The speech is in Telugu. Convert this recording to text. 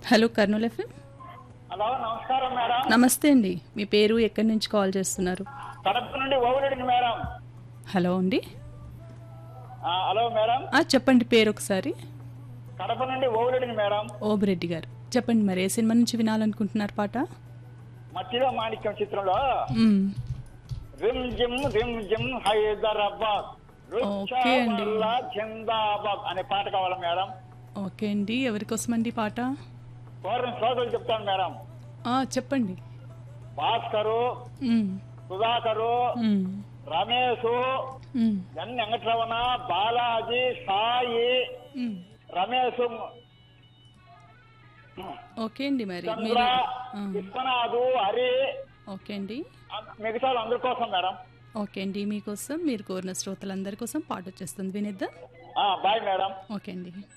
హలో కర్నూలు ఎఫ్ఎం హలో నమస్కారం మేడం నమస్తే అండి మీ పేరు ఎక్కడి నుంచి కాల్ చేస్తున్నారు కడప నుండి ఓవులేడిని మేడం హలో అండి ఆ, హలో మేడం ఆ, చెప్పండి పేరు ఒకసారి కడప నుండి ఓవులేడిని మేడం ఓబిరెడ్డి గారు చెప్పండి మరి ఏ సినిమా నుంచి వినాలనుకుంటున్నారు పాట మట్టిలో మాణిక్యం చిత్రంలో మ్మ్. రిమ్ జిమ్ రిమ్ జిమ్ హైదరాబాద్ ఓకే అండి. రుచావల్ల జిందాబాద్ అనే పాట కావాలి మేడం ఓకే అండి ఎవరికోసం అండి పాట పూర్వం శ్లోకాలు చెప్తాను మేడం ఆ, చెప్పండి భాస్కరు మ్మ్. సుధాకరు మ్మ్. రమేష్ మ్మ్. ఎన్ వెంకటరమణ బాలాజీ సాయి మ్మ్. రమేష్ ఓకే అండి మరి చంద్ర మీరు ఆ, విశ్వనాథు హరి ఓకే అండి మిగతా అందరి కోసం మేడం ఓకే అండి మీకోసం మీరు కోరిన శ్రోతలందరి కోసం పాట వచ్చేస్తుంది వినిద్దాం ఆ, బాయ్ మేడం ఓకే అండి